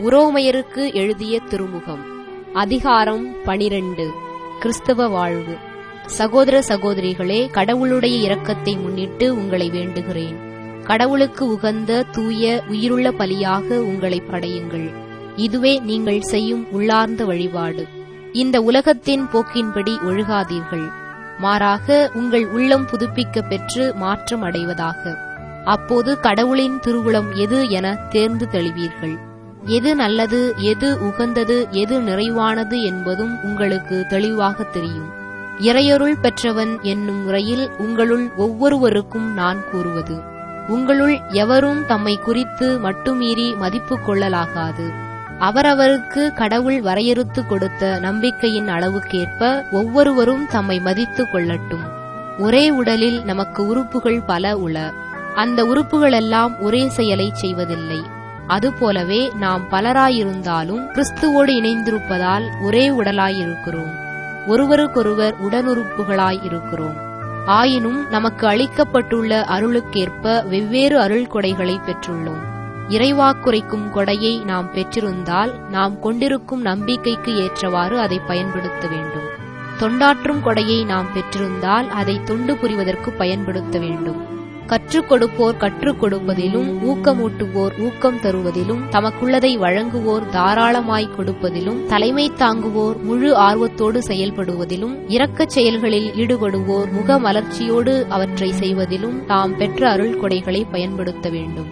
உரோமையருக்கு எழுதிய திருமுகம் அதிகாரம் பனிரெண்டு கிறிஸ்தவ வாழ்வு சகோதர சகோதரிகளே கடவுளுடைய இரக்கத்தை முன்னிட்டு உங்களை வேண்டுகிறேன் கடவுளுக்கு உகந்த தூய உயிருள்ள பலியாக உங்களை படையுங்கள் இதுவே நீங்கள் செய்யும் உள்ளார்ந்த வழிபாடு இந்த உலகத்தின் போக்கின்படி ஒழுகாதீர்கள் மாறாக உங்கள் உள்ளம் புதுப்பிக்க பெற்று மாற்றம் அடைவதாக அப்போது கடவுளின் திருவுளம் எது என தேர்ந்து தெளிவீர்கள் எது நல்லது எது உகந்தது எது நிறைவானது என்பதும் உங்களுக்கு தெளிவாக தெரியும் இறையொருள் பெற்றவன் என்னும் முறையில் உங்களுள் ஒவ்வொருவருக்கும் நான் கூறுவது உங்களுள் எவரும் தம்மை குறித்து மட்டுமீறி மதிப்பு கொள்ளலாகாது அவரவருக்கு கடவுள் வரையறுத்து கொடுத்த நம்பிக்கையின் அளவுக்கேற்ப ஒவ்வொருவரும் தம்மை மதித்து கொள்ளட்டும் ஒரே உடலில் நமக்கு உறுப்புகள் பல உள அந்த உறுப்புகளெல்லாம் ஒரே செயலை செய்வதில்லை அதுபோலவே நாம் பலராயிருந்தாலும் கிறிஸ்துவோடு இணைந்திருப்பதால் ஒரே உடலாயிருக்கிறோம் ஒருவருக்கொருவர் உடனுறுப்புகளாய் இருக்கிறோம் ஆயினும் நமக்கு அளிக்கப்பட்டுள்ள அருளுக்கேற்ப வெவ்வேறு அருள் கொடைகளை பெற்றுள்ளோம் இறைவாக்குரைக்கும் கொடையை நாம் பெற்றிருந்தால் நாம் கொண்டிருக்கும் நம்பிக்கைக்கு ஏற்றவாறு அதை பயன்படுத்த வேண்டும் தொண்டாற்றும் கொடையை நாம் பெற்றிருந்தால் அதை தொண்டு புரிவதற்கு பயன்படுத்த வேண்டும் கற்றுக் கொடுப்போர் கற்றுக் கொடுப்பதிலும் ஊக்கமூட்டுவோர் ஊக்கம் தருவதிலும் தமக்குள்ளதை வழங்குவோர் தாராளமாய் கொடுப்பதிலும் தலைமை தாங்குவோர் முழு ஆர்வத்தோடு செயல்படுவதிலும் இரக்கச் செயல்களில் ஈடுபடுவோர் முக மலர்ச்சியோடு அவற்றை செய்வதிலும் தாம் பெற்ற அருள் கொடைகளை பயன்படுத்த வேண்டும்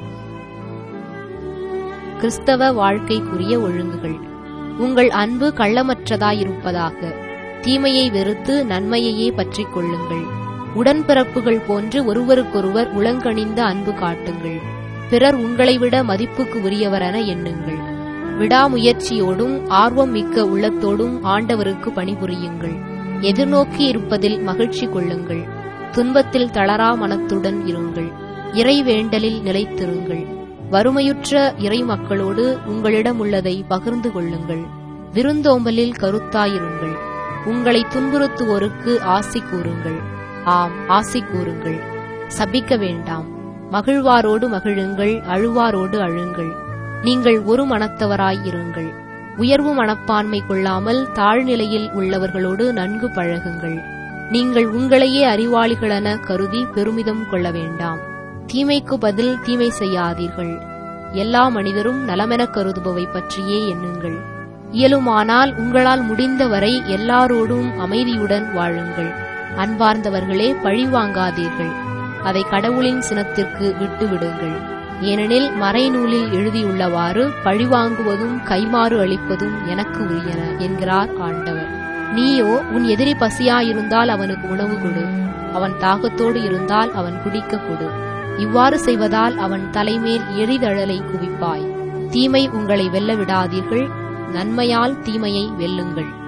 கிறிஸ்தவ வாழ்க்கைக்குரிய ஒழுங்குகள் உங்கள் அன்பு கள்ளமற்றதாயிருப்பதாக தீமையை வெறுத்து நன்மையையே பற்றிக் கொள்ளுங்கள் உடன்பிறப்புகள் போன்று ஒருவருக்கொருவர் உளங்கணிந்த அன்பு காட்டுங்கள் பிறர் உங்களை விட மதிப்புக்கு உரியவரென எண்ணுங்கள் விடாமுயற்சியோடும் ஆர்வம் மிக்க உள்ளத்தோடும் ஆண்டவருக்கு பணிபுரியுங்கள் எதிர்நோக்கி இருப்பதில் மகிழ்ச்சி கொள்ளுங்கள் துன்பத்தில் தளரா மனத்துடன் இருங்கள் இறை வேண்டலில் நிலைத்திருங்கள் வறுமையுற்ற இறை மக்களோடு உங்களிடம் உள்ளதை பகிர்ந்து கொள்ளுங்கள் விருந்தோம்பலில் கருத்தாயிருங்கள் உங்களை துன்புறுத்துவோருக்கு ஆசி கூறுங்கள் ஆம் ஆசி கூறுங்கள் சபிக்க வேண்டாம் மகிழ்வாரோடு மகிழுங்கள் அழுவாரோடு அழுங்கள் நீங்கள் ஒரு மனத்தவராய் இருங்கள் உயர்வு மனப்பான்மை கொள்ளாமல் தாழ்நிலையில் உள்ளவர்களோடு நன்கு பழகுங்கள் நீங்கள் உங்களையே அறிவாளிகளென கருதி பெருமிதம் கொள்ள வேண்டாம் தீமைக்கு பதில் தீமை செய்யாதீர்கள் எல்லா மனிதரும் நலமென கருதுபவை பற்றியே எண்ணுங்கள் இயலுமானால் உங்களால் முடிந்தவரை எல்லாரோடும் அமைதியுடன் வாழுங்கள் அன்பார்ந்தவர்களே பழி வாங்காதீர்கள் அதை கடவுளின் சினத்திற்கு விட்டுவிடுங்கள் ஏனெனில் மறைநூலில் எழுதியுள்ளவாறு பழிவாங்குவதும் கைமாறு அளிப்பதும் எனக்கு உரியன என்கிறார் ஆண்டவர் நீயோ உன் எதிரி பசியாயிருந்தால் அவனுக்கு உணவு கொடு அவன் தாகத்தோடு இருந்தால் அவன் குடிக்க கொடு இவ்வாறு செய்வதால் அவன் தலைமேல் எரிதழலை குவிப்பாய் தீமை உங்களை வெல்ல விடாதீர்கள் நன்மையால் தீமையை வெல்லுங்கள்